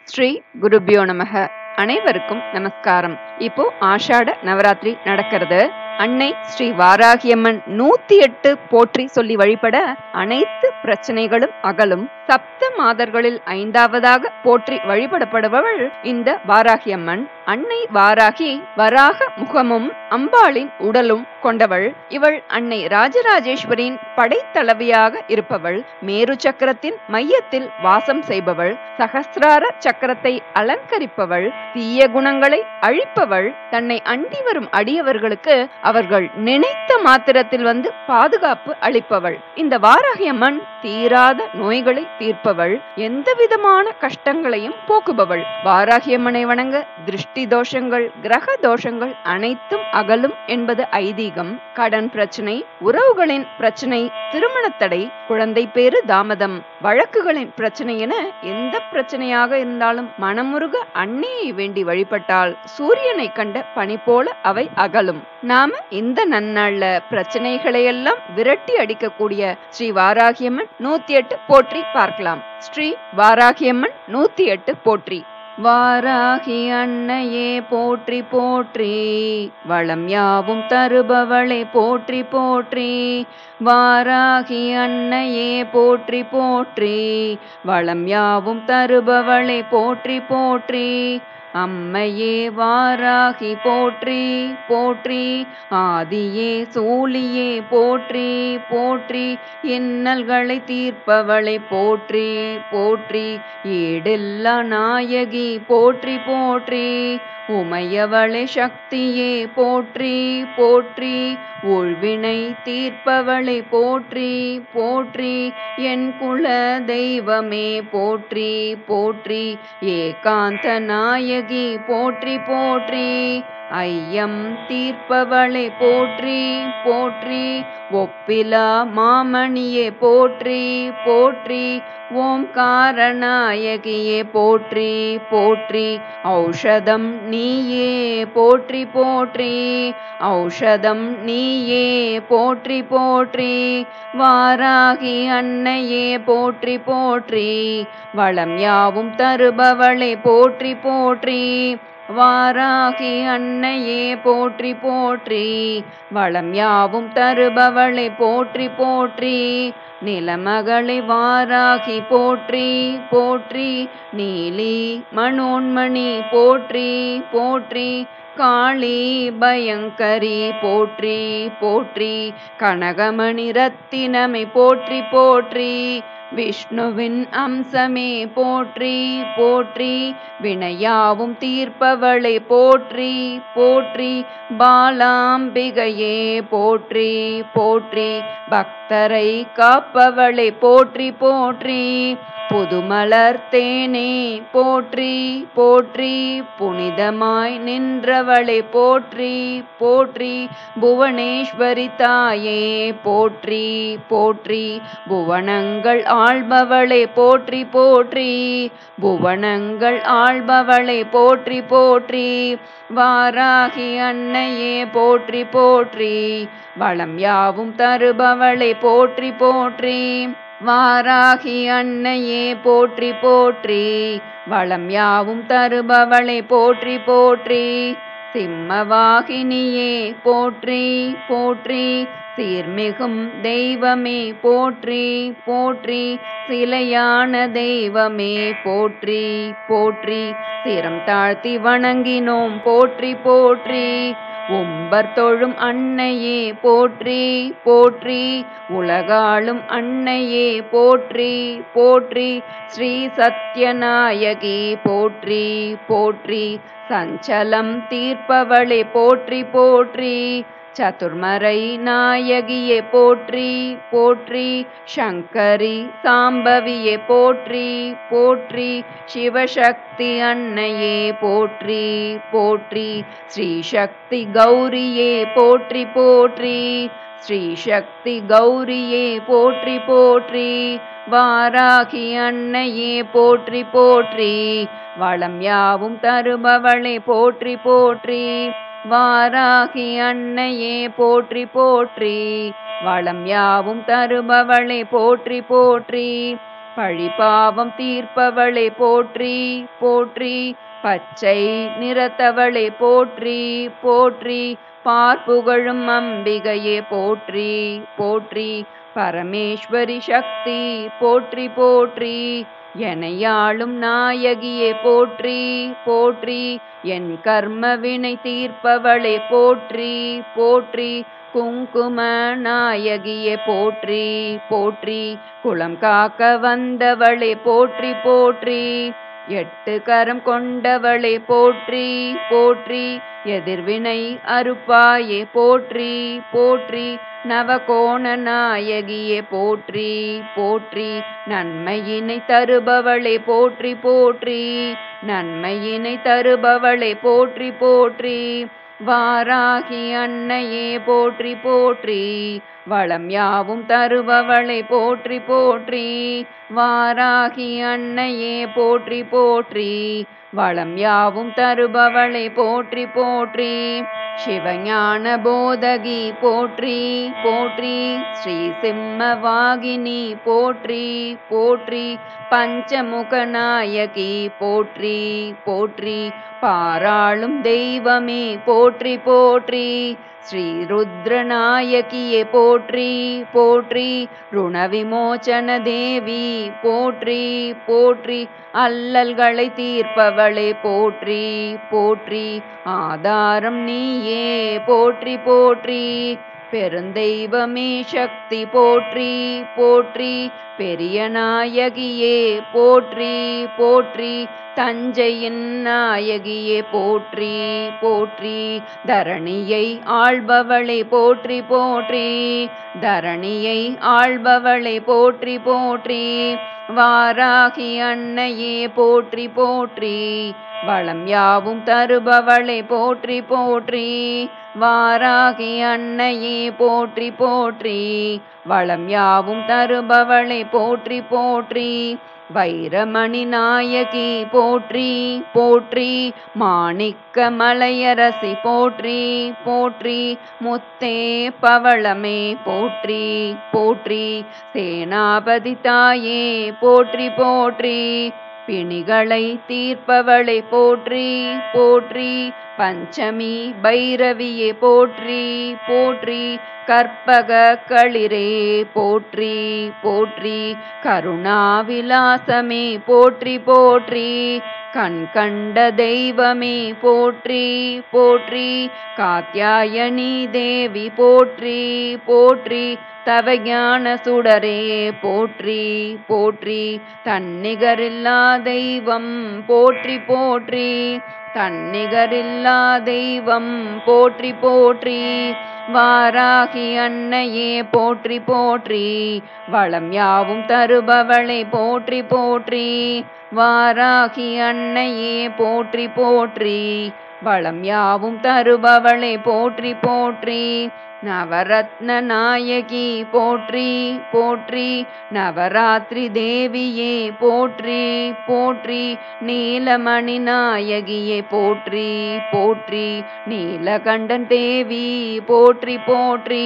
ஸ்ரீ குருபியோ நமக அனைவருக்கும் நமஸ்காரம் இப்போ ஆஷாட நவராத்திரி நடக்கிறது அன்னை ஸ்ரீ வாராகியம்மன் நூத்தி எட்டு போற்றி சொல்லி வழிபட அனைத்து பிரச்சனைகளும் அகலும் சப்த மாதர்களில் ஐந்தாவதாக போற்றி வழிபடப்படுபவள் இந்த வாராகியம்மன் அன்னை வாராகி வராக முகமும் அம்பாளின் உடலும் கொண்டவள் இவள் அன்னை ராஜராஜேஸ்வரியின் படைத்தளவியாக இருப்பவள் மேரு சக்கரத்தின் மையத்தில் வாசம் செய்பவள் சகசிரார சக்கரத்தை அலங்கரிப்பவள் தீய குணங்களை அழிப்பவள் தன்னை அண்டி வரும் அடியவர்களுக்கு அவர்கள் நினைத்த மாத்திரத்தில் வந்து பாதுகாப்பு அளிப்பவள் இந்த வாராகியம்மன் தீராத நோய்களை தீர்ப்பவள் எந்த விதமான கஷ்டங்களையும் போக்குபவள் வாராகியம்மனை வணங்க திருஷ்டி தோஷங்கள் கிரக தோஷங்கள் அனைத்தும் அகலும் என்பது ஐதீகம் கடன் பிரச்சனை உறவுகளின் பிரச்சனை திருமணத்தடை குழந்தை பேரு தாமதம் வழக்குகளின் பிரச்சனை என எந்த பிரச்சனையாக இருந்தாலும் மனமுருக அன்னையை வேண்டி வழிபட்டால் சூரியனை கண்ட பனி போல அவை அகலும் நாம இந்த நன்னாள்ல பிரச்சனைகளை எல்லாம் விரட்டி அடிக்கக்கூடிய ஸ்ரீ வாராகியம்மன் நூத்தி எட்டு போற்றி பார்க்கலாம் ஸ்ரீ வாராகியம்மன் நூத்தி எட்டு போற்றி வாராகி அன்னையே போற்றி போற்றி வளம் யாவும் தருபவளை போற்றி போற்றி வாராகி அன்னையே போற்றி போற்றி வளம் யாவும் தருபவளை போற்றி போற்றி அம்மையே வாராகி போற்றி போற்றி ஆதியே சூழியே போற்றி போற்றி இன்னல்களை தீர்ப்பவளை போற்றி போற்றி ஈடெல்லா நாயகி போற்றி போற்றி உமையவளை சக்தியே போற்றி போற்றி உள்வினை தீர்ப்பவளை போற்றி போற்றி என் குல தெய்வமே போற்றி போற்றி ஏகாந்த நாயகி போற்றி போற்றி ஐயம் தீர்ப்பவளை போற்றி போற்றி ஒப்பிலா மாமணியே போற்றி போற்றி ஓம்காரநாயகியே போற்றி போற்றி ஔஷதம் நீயே போற்றி போற்றி ஔஷதம் நீயே போற்றி போற்றி வாராகி அன்னையே போற்றி போற்றி வளம் யாவும் தருபவளை போற்றி போற்றி வாராகி அன்னையே போற்றி போற்றி வளம் யாவும் தருபவளை போற்றி போற்றி நிலமகளை வாராகி போற்றி போற்றி நீலி மனோன்மணி போற்றி போற்றி காளி பயங்கரி போற்றி போற்றி கனகமணி ரத்தினமை போற்றி போற்றி விஷ்ணுவின் அம்சமே போற்றி போற்றி வினையாவும் தீர்ப்பவளை போற்றி போற்றி பாலாம்பிகையே போற்றி போற்றி பக்தரை காப்பவளை போற்றி போற்றி புதுமலர் தேனே போற்றி போற்றி புனிதமாய் நின்றவளை போற்றி போற்றி புவனேஸ்வரி தாயே போற்றி போற்றி புவனங்கள் ஆள்பவளை போற்றி போற்றி புவனங்கள் ஆள்பவளை போற்றி போற்றி வாராகி அன்னையே போற்றி போற்றி வளம் யாவும் தருபவளை போற்றி போற்றி வாராகி அன்னையே போற்றி போற்றி வளம் யாவும் தருபவளை போற்றி போற்றி சிம்மவாகினியே போற்றி போற்றி சீர்மிகும் தெய்வமே போற்றி போற்றி சிலையான தெய்வமே போற்றி போற்றி சிரம் தாழ்த்தி வணங்கினோம் போற்றி போற்றி உம்பர் தொழும் அன்னையே போற்றி போற்றி உலகாளும் அன்னையே போற்றி போற்றி ஸ்ரீ சத்யநாயகி போற்றி போற்றி சஞ்சலம் தீர்ப்பவளை போற்றி போற்றி சதுர்மறை நாயகியே போற்றி போற்றி சங்கரி சாம்பவியே போற்றி போற்றி சிவசக்தி அன்னையே போற்றி போற்றி ஸ்ரீசக்தி கௌரியே போற்றி போற்றி ஸ்ரீசக்தி கௌரியே போற்றி போற்றி வாராகி அன்னையே போற்றி போற்றி வளம் யாவும் தருபவளை போற்றி போற்றி வாராகி அன்னையே போற்றி போற்றி வளம் யாவும் தருபவளை போற்றி போற்றி பழிபாவம் தீர்ப்பவளே போற்றி போற்றி பச்சை நிறத்தவளே போற்றி போற்றி பார்ப்புகழும் அம்பிகையே போற்றி போற்றி பரமேஸ்வரி சக்தி போற்றி போற்றி எனையாளும் நாயகியே போற்றி போற்றி என் கர்ம வினை தீர்ப்பவளே போற்றி போற்றி குங்கும நாயகியே போற்றி போற்றி குளம் காக்க வந்தவளே போற்றி போற்றி எட்டு கரம் கொண்டவளே போற்றி போற்றி எதிர்வினை அறுப்பாயே போற்றி போற்றி நவகோண நாயகியே போற்றி போற்றி நன்மையினை தருபவளே போற்றி போற்றி நன்மையினை தருபவளே போற்றி போற்றி வாராகி அன்னையே போற்றி போற்றி வளம் யாவும் தருபவளை போற்றி போற்றி வாராகி அன்னையே போற்றி போற்றி வளம் யாவும் தருபவளை போற்றி போற்றி சிவஞான போதகி போற்றி போற்றி ஸ்ரீ சிம்மவாகினி போற்றி போற்றி பஞ்சமுக நாயகி போற்றி போற்றி பாராளும் தெய்வமே போற்றி போற்றி ஸ்ரீ ருத்ரநாயகியே போற்றி போற்றி ருணவிமோச்சன தேவி போற்றி போற்றி அல்லல்களை தீர்ப்பவளே போற்றி போற்றி ஆதாரம் நீயே போற்றி போற்றி பெருந்தெய்வமே சக்தி போற்றி போற்றி பெரிய நாயகியே போற்றி போற்றி தஞ்சையின் நாயகியே போற்றி போற்றி தரணியை ஆள்பவளை போற்றி போற்றி தரணியை ஆள்பவளை போற்றி போற்றி வாராகி அன்னையே போற்றி போற்றி வளம் யாவும் தருபவளை போற்றி போற்றி வாராகி அன்னையே போற்றி போற்றி வளம் யாவும் தருபவளை போற்றி போற்றி வைரமணி நாயகி போற்றி போற்றி மாணிக்க மலையரசி போற்றி போற்றி முத்தே பவளமே போற்றி போற்றி சேனாபதி தாயே போற்றி போற்றி பிணிகளை தீர்ப்பவளை போற்றி போற்றி பஞ்சமி பைரவியே போற்றி போற்றி கற்பக களிரே போற்றி போற்றி கருணாவிலாசமே போற்றி போற்றி கண் கண்ட தெய்வமே போற்றி போற்றி காத்தியாயனி தேவி போற்றி போற்றி தவஞான சுடரே போற்றி போற்றி தன்னிகரில்லா தெய்வம் போற்றி போற்றி தன்னிகரில்லா தெய்வம் போற்றி போற்றி வாராகி அன்னையே போற்றி போற்றி வளம் யாவும் தருபவளை போற்றி போற்றி வாராகி அன்னையே போற்றி போற்றி வளம் யாவும் தருபவளை போற்றி போற்றி நவரத்ன நாயகி போற்றி போற்றி நவராத்திரி தேவியே போற்றி போற்றி நீலமணி நாயகியே போற்றி போற்றி நீலகண்டன் தேவி போற்றி போற்றி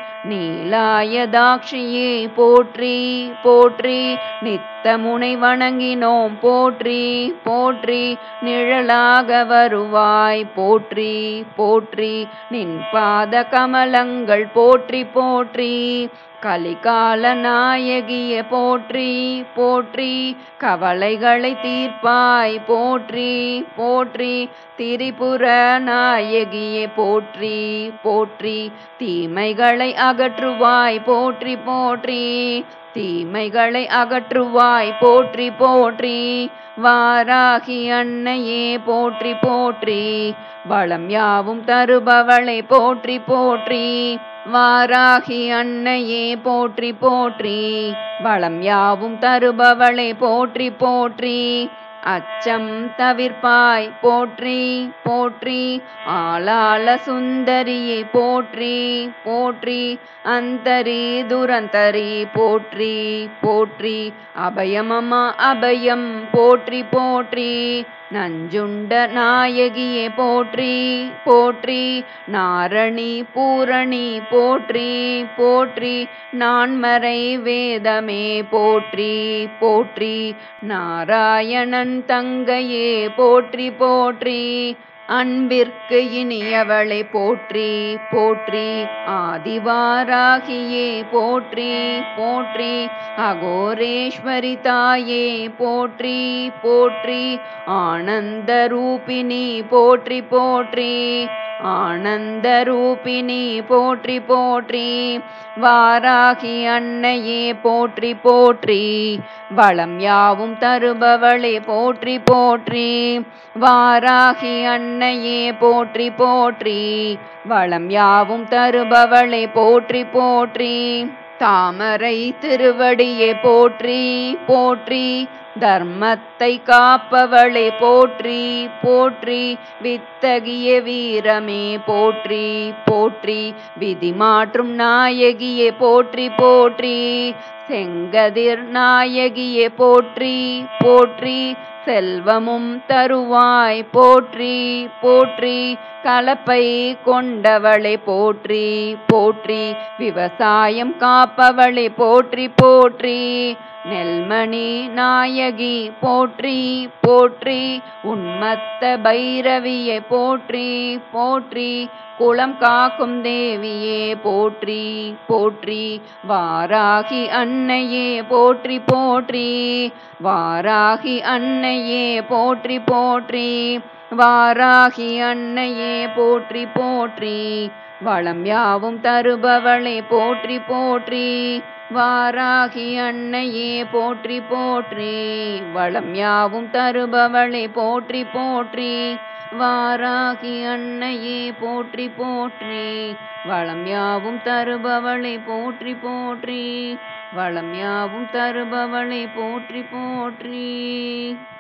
நீலாயதாட்சியே போற்றி போற்றி நித்தமுனை வணங்கினோம் போற்றி போற்றி நிழலாக வருவாய் போற்றி போற்றி நின் பாத கமலங்கள் போற்றி போற்றி கலிகால நாயகிய போற்றி போற்றி கவலைகளை தீர்ப்பாய் போற்றி போற்றி திரிபுர நாயகியே போற்றி போற்றி தீமைகளை அகற்றுவாய் போற்றி போற்றி தீமைகளை அகற்றுவாய் போற்றி போற்றி வாராகி அன்னையே போற்றி போற்றி வளம் யாவும் தருபவளை போற்றி போற்றி வாராகி அன்னையே போற்றி போற்றி வளம் யாவும் தருபவளை போற்றி போற்றி அச்சம் தவிர்ப்பாய் போற்றி போற்றி ஆளாள சுந்தரியை போற்றி போற்றி அந்தரி துரந்தரி போற்றி போற்றி அபயமமா அபயம் போற்றி போற்றி நஞ்சுண்ட நாயகியே போற்றி போற்றி நாரணி பூரணி போற்றி போற்றி நான்மறை வேதமே போற்றி போற்றி நாராயணன் தங்கையே போற்றி போற்றி அன்பிற்கு இனியவளை போற்றி போற்றி ஆதிவாராகியே போற்றி போற்றி அகோரேஸ்வரி தாயே போற்றி போற்றி ஆனந்த ரூபிணி போற்றி போற்றி ஆனந்த ரூபிணி போற்றி போற்றி வாராகி அன்னையே போற்றி போற்றி வளம் யாவும் தருபவளே போற்றி போற்றி வாராகி அன்னையே போற்றி போற்றி வளம் யாவும் தருபவளே போற்றி போற்றி தாமரை திருவடியே போற்றி போற்றி தர்மத்தை காப்பவளே போற்றி போற்றி வித்தகிய வீரமே போற்றி போற்றி விதி மாற்றும் நாயகியே போற்றி போற்றி செங்கதிர் நாயகியே போற்றி போற்றி செல்வமும் தருவாய் போற்றி போற்றி கலப்பை கொண்டவளை போற்றி போற்றி விவசாயம் காப்பவளை போற்றி போற்றி நெல்மணி நாயகி போற்றி போற்றி உன்மத்த பைரவியை போற்றி போற்றி குளம் காக்கும் தேவியே போற்றி போற்றி வாராகி அன்னையே போற்றி போற்றி வாராகி அன்னையே போற்றி போற்றி வாராகி அன்னையே போற்றி போற்றி வளம் யாவும் தருபவளை போற்றி போற்றி வாராகி அன்னையே போற்றி போற்றி வளம் யாவும் தருபவளை போற்றி போற்றி வாராகி அன்னையே போற்றி போற்றி வளம் யாவும் தருபவளை போற்றி போற்றி வளம் யாவும் தருபவளை போற்றி போற்றி